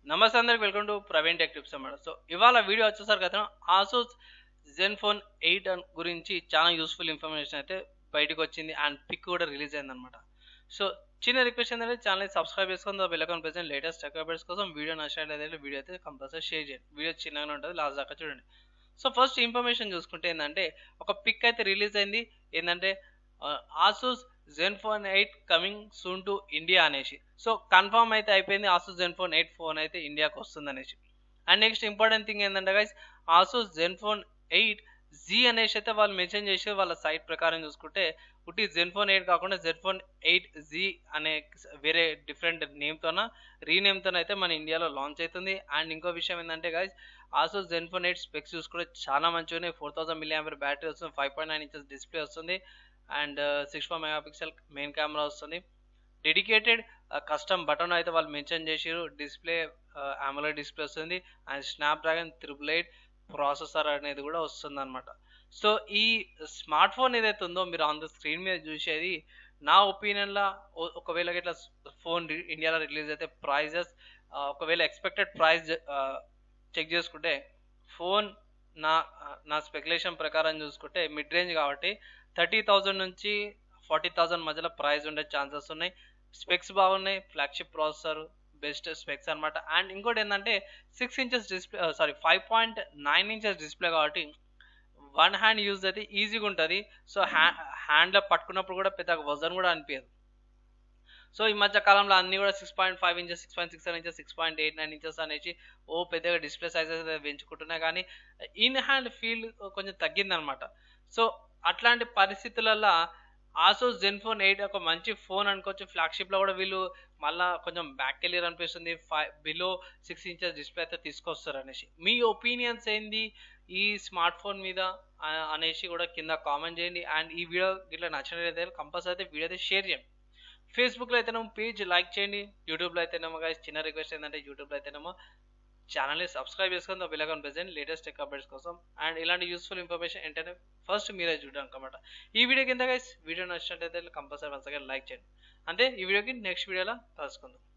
నమస్తే అందరికి welcome to Praveen tech tips అన్నమాట సో ఇవాళ వీడియో వచ్చేసరికి అయితే ఆసూస్ జెన్ ఫోన్ ఎయిట్ గురించి చాలా యూస్ఫుల్ ఇన్ఫర్మేషన్ అయితే బయటకు వచ్చింది అండ్ పిక్ కూడా రిలీజ్ అయిందనమాట సో చిన్న రిక్వెస్ట్ ఏంటంటే ఛానల్ సబ్స్క్రైబ్ చేసుకుని bell icon press and latest tech updates కోసం వీడియో నచ్చినట్లయితే వీడియో అయితే కంపల్సరీ షేర్ చేయండి వీడియో చిన్నగానే ఉంటుంది లాస్ట్ దాకా చూడండి సో ఫస్ట్ ఇన్ఫర్మేషన్ చూసుకుంటే ఏంటంటే ఒక పిక్ అయితే రిలీజ్ అయింది ఏంటంటే Asus Zen phone eight coming soon to India అనేసి సో కన్ఫర్మ్ అయితే అయిపోయింది Asus Zen phone eight phone అయితే ఇండియాకి వస్తుంది అనేసి అండ్ నెక్స్ట్ ఇంపార్టెంట్ థింగ్ ఏంటంటే guys Asus Zen phone eight Z అనేసి అయితే వాళ్ళు మెన్షన్ చేసి వాళ్ళ సైట్ ప్రకారం చూసుకుంటే ఉట్టి జెన్ ఫోన్ ఎయిట్ కాకుండా జెన్ ఫోన్ ఎయిట్ జీ అనే వేరే డిఫరెంట్ నేమ్తోన రీనేమ్తో అయితే మన ఇండియాలో లాంచ్ అవుతుంది అండ్ ఇంకో విషయం ఏంటంటే guys Asus Zen phone eight specs చూసుకుంటే చాలా మంచిగా ఉన్నాయి four thousand milli ampere battery వస్తుంది five point nine inches display వస్తుంది and six four mega pixel main camera వస్తుంది డెడికేటెడ్ కస్టమ్ బటన్ అయితే వాళ్ళు మెన్షన్ చేసారు డిస్ప్లే ఆమలో డిస్ప్లే వస్తుంది and Snapdragon triple eight processor అనేది కూడా వస్తుంది అనమాట సో ఈ స్మార్ట్ ఫోన్ ఏదైతే ఉందో మీరు ఆన్ ద స్క్రీన్ మీద చూసేది నా ఒపీనియన్లో ఒకవేళ ఇట్లా ఫోన్ ఇండియాలో రిలీజ్ అయితే ప్రైజెస్ ఒకవేళ ఎక్స్పెక్టెడ్ ప్రైస్ చెక్ చేసుకుంటే ఫోన్ నా నా స్పెక్యులేషన్ ప్రకారం చూసుకుంటే మిడ్ రేంజ్ కాబట్టి థర్టీ థౌజండ్ నుంచి ఫార్టీ థౌజండ్ మధ్యలో ప్రైస్ ఉండే ఛాన్సెస్ ఉన్నాయి స్పెక్స్ బాగున్నాయి ఫ్లాగ్షిప్ ప్రాసెసర్ బెస్ట్ స్పెక్స్ అనమాట అండ్ ఇంకోటి ఏంటంటే six inches display sorry five point nine inches display కాబట్టి వన్ హ్యాండ్ యూజ్ అయితే ఈజీగా ఉంటుంది సో హ్యా హ్యాండ్లో పట్టుకున్నప్పుడు కూడా పెద్ద వజన్ కూడా అనిపించదు సో ఈ మధ్య కాలంలో అన్ని కూడా six point five inches six point six seven inches six point eight nine inches అనేసి ఓ పెద్దగా డిస్ప్లే సైజెస్ పెంచుకుంటున్నాయి కానీ ఇన్ హ్యాండ్ ఫీల్ కొంచెం తగ్గిందనమాట సో అట్లాంటి పరిస్థితులలో ఆసోస్ జెన్ఫోన్ ఎయిట్ ఒక మంచి ఫోన్ అనుకోవచ్చు ఫ్లాగ్షిప్లో కూడా వీళ్ళు మళ్ళీ కొంచెం బ్యాక్ కెలియర్ అనిపిస్తుంది five below six inches display అయితే తీసుకొస్తారు అనేసి మీ ఒపీనియన్స్ ఏంది ఈ స్మార్ట్ ఫోన్ మీద అనేసి కూడా కింద కామెంట్ చేయండి అండ్ ఈ వీడియో ఇట్లా నచ్చినట్లయితే కంపల్సరీ అయితే వీడియో అయితే షేర్ చేయండి ఫేస్బుక్లో అయితేనేమో పేజ్ లైక్ చేయండి యూట్యూబ్లో అయితేనేమో guys చిన్న రిక్వెస్ట్ ఏంటంటే యూట్యూబ్లో అయితేనేమో ఛానల్ని సబ్స్క్రైబ్ చేసుకొని bell icon press and latest tech updates కోసం అండ్ ఇలాంటి యూస్ఫుల్ ఇన్ఫర్మేషన్ ఏంటంటే ఫస్ట్ మీరే చూడడానికి అనమాట ఈ వీడియో కింద గైస్ వీడియో నచ్చినట్టయితే కంపల్సరీ వన్స్ అగైన్ లైక్ చేయండి అంతే ఈ వీడియోకి నెక్స్ట్ వీడియోలో కలుసుకుందాం